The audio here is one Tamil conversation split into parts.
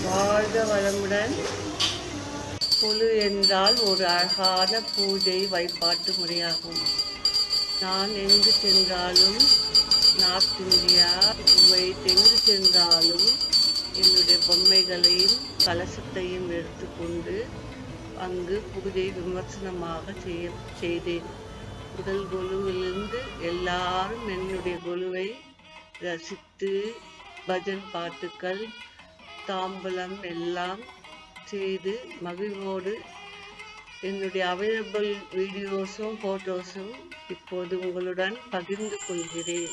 வாழ்க வளமுடன் குழு என்றால் ஒரு அழகான பூஜை வழிபாட்டு முறையாகும் நான் எங்கு சென்றாலும் நார்த் இந்தியா குவைத் எங்கு சென்றாலும் என்னுடைய பொம்மைகளையும் கலசத்தையும் எடுத்துக்கொண்டு அங்கு பூஜை விமர்சனமாக செய்ய செய்தேன் முதல் குழுவிலிருந்து எல்லாரும் என்னுடைய குழுவை ரசித்து பஜன் பாட்டுக்கள் தாம்பலம் எல்லாம் செய்து மகிழ்வோடு என்னுடைய அவைலபிள் வீடியோஸும் ஃபோட்டோஸும் இப்போது உங்களுடன் பகிர்ந்து கொள்கிறேன்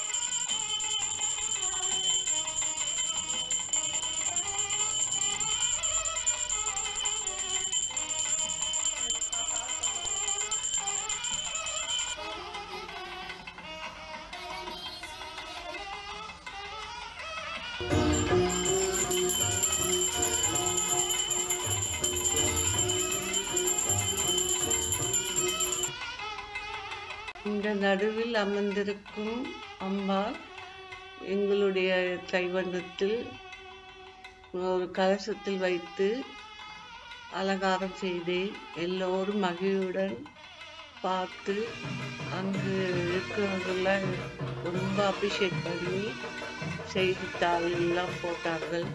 இந்த நடுவில் அமர்ந்திருக்கும் அம்மா எங்களுடைய கைவண்ணத்தில் ஒரு கலசத்தில் வைத்து அலங்காரம் செய்தேன் எல்லோரும் மகிழ்வுடன் பார்த்து அங்கு இருக்கிறவங்கெல்லாம் ரொம்ப அப்ரிஷியேட் பண்ணி செய்தித்தாள் எல்லாம் போட்டார்கள்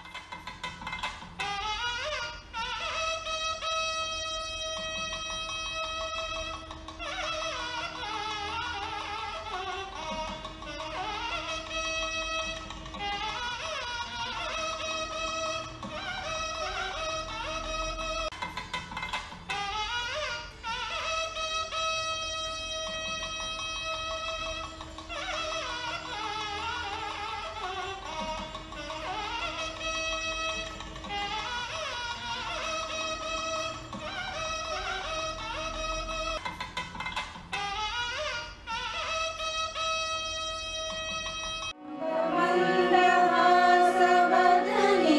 मन्दहासवदने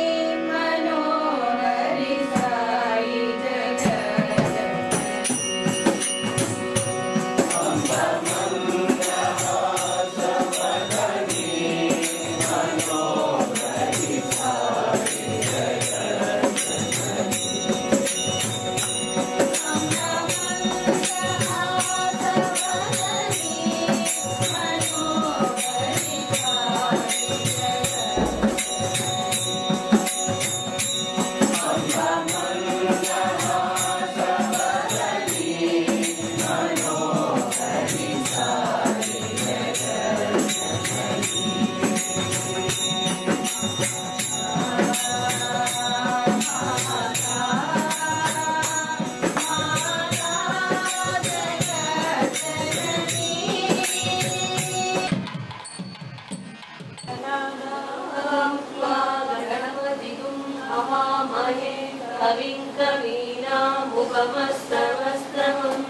मनोहरि साई जगत् कविं कवीनामुपमस्तमस्तमम्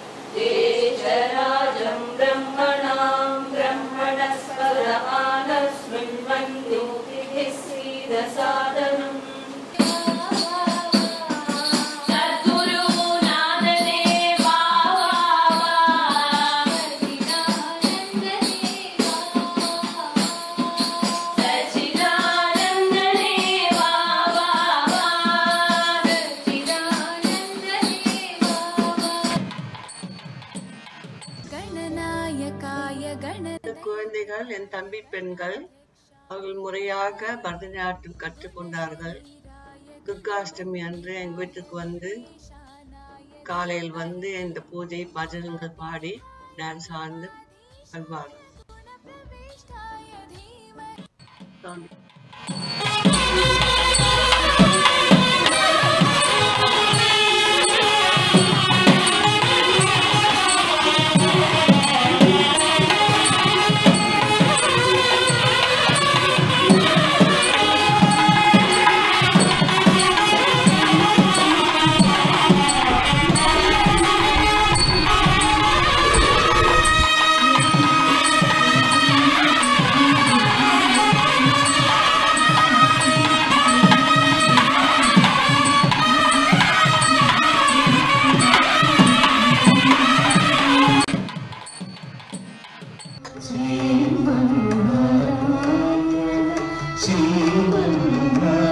देशराजं ब्रह्मणां ब्रह्मणस्पदमानस्मिन् मन्योतिभिः सीदसादनम् सद्गुरुनाथने वा सच्चिदानन्दने वा गणनायकाय गण இந்த குழந்தைகள் என் தம்பி பெண்கள் அவர்கள் முறையாக பரதநாட்டியம் கற்றுக்கொண்டார்கள் துர்காஷ்டமி அன்று எங்கள் வீட்டுக்கு வந்து காலையில் வந்து இந்த பூஜை பஜனங்கள் பாடி டான்ஸ் ஆடிந்து வருவார்கள் சாமி. ശ്രീമന്മരായ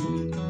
வணக்கம்